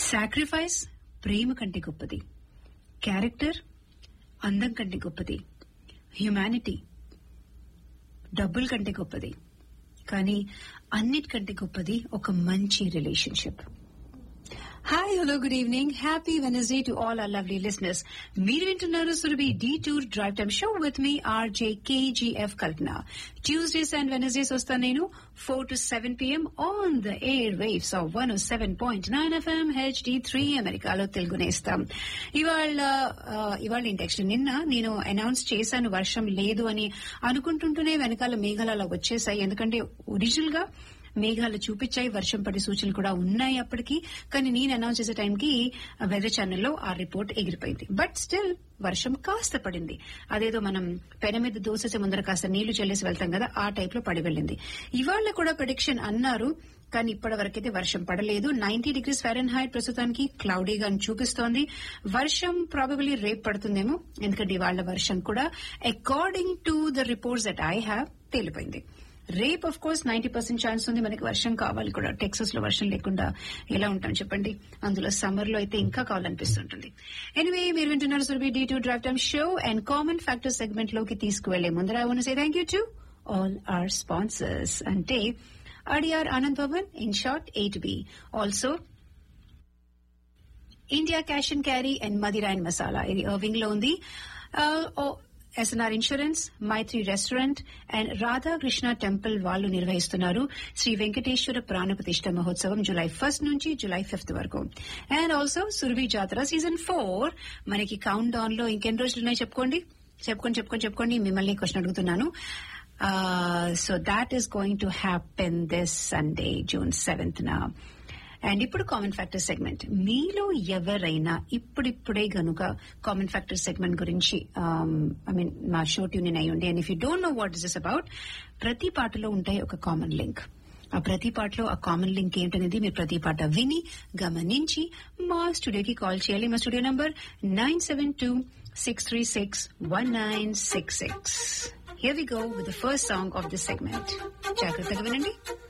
sacrifice ప్రేమ కంటే గొప్పది character అందం కంటే గొప్పది హ్యుమానిటీ డబ్బుల కంటే గొప్పది కానీ అన్నిటికంటే గొప్పది ఒక మంచి relationship hi hello good evening happy Wednesday to all our lovely listeners మీరు వింటున్నారు Surabhi detour drive time show with మీ RJ KGF Kalpana Tuesdays and Wednesdays వస్తాను నేను four to seven PM on the air waves of one seven point nine FM HD three అమెరికాలో తెలుగు నేస్తాం ఇవాళ ఇవాళ ఏంటి actually నిన్న నేను అనౌన్స్ చేశాను వర్షం లేదు అని అనుకుంటుంటూనే వెనకాల మేఘాలు అలా వచ్చేసాయి ఎందుకంటే ఒరిజినల్ గా మేఘాలు చూపించాయి వర్షం పడే సూచనలు కూడా ఉన్నాయి అప్పటికి కానీ నేను అనౌన్స్ చేసే టైంకి వెదర్ ఛానల్లో ఆ రిపోర్ట్ ఎగిరిపోయింది బట్ స్టిల్ వర్షం కాస్త పడింది అదేదో మనం పెన మీద దోసేసే ముందర కాస్త నీళ్లు చెల్లేసి వెళ్తాం కదా ఆ టైప్ లో పడి వెళ్ళింది ఇవాళ కూడా ప్రొడిక్షన్ అన్నారు కానీ ఇప్పటి వరకైతే వర్షం పడలేదు నైన్టీ డిగ్రీస్ ఫెరన్ హైట్ ప్రస్తుతానికి క్లౌడీగా చూపిస్తోంది వర్షం ప్రాబబిలీ రేపు పడుతుందేమో ఎందుకంటే ఇవాళ వర్షం కూడా according to the reports that I have తేలిపోయింది రేపు of course ninety percent chance ఉంది మనకి వర్షం కావాలి కూడా టెక్సస్ లో వర్షం లేకుండా ఎలా ఉంటాం చెప్పండి అందులో సమ్మర్ లో అయితే ఇంకా కావాలనిపిస్తుంటుంది ఎనివే మీరు వింటున్నారు Surabhi detour drive time show and common factor segment లోకి తీసుకువెళ్లే ముందర one say thank you to all our sponsors అంటే Adyar Anand Bhavan in short eight B also India cash and carry and Madira and Masala ఇది అర్వింగ్ లో ఉంది SNR insurance Maithri restaurant and Radhakrishna temple వాళ్ళు నిర్వహిస్తున్నారు శ్రీ వెంకటేశ్వర ప్రాణప్రతిష్ఠ మహోత్సవం జులై ఫస్ట్ నుంచి జులై ఫిఫ్త్ వరకు and also Surabhi Jatara season four మనకి కౌంట్ డౌన్ లో ఇంకెన్ని రోజులు ఉన్నాయి చెప్పుకోండి చెప్పుకొని చెప్పుకొని చెప్పుకోండి మిమ్మల్ని క్వశ్చన్ అడుగుతున్నాను so that is going to happen this Sunday June seventh నా అండ్ ఇప్పుడు కామన్ ఫ్యాక్టర్ సెగ్మెంట్ మీలో ఎవరైనా ఇప్పుడిప్పుడే గనుక కామన్ ఫ్యాక్టర్ సెగ్మెంట్ గురించి ఐ మీన్ మా షో ట్యూన్ అయి ఉండి and if you don't know what is is about ప్రతి పాటలో ఉంటాయి ఒక కామన్ లింక్ ఆ ప్రతి పాటలో ఆ కామన్ లింక్ ఏంటనేది మీరు ప్రతి పాట విని గమనించి మా స్టూడియోకి కాల్ చేయాలి మా studio number nine seven two six three six one nine six six here we go with the first song of this segment జాగ్రత్తగా వినండి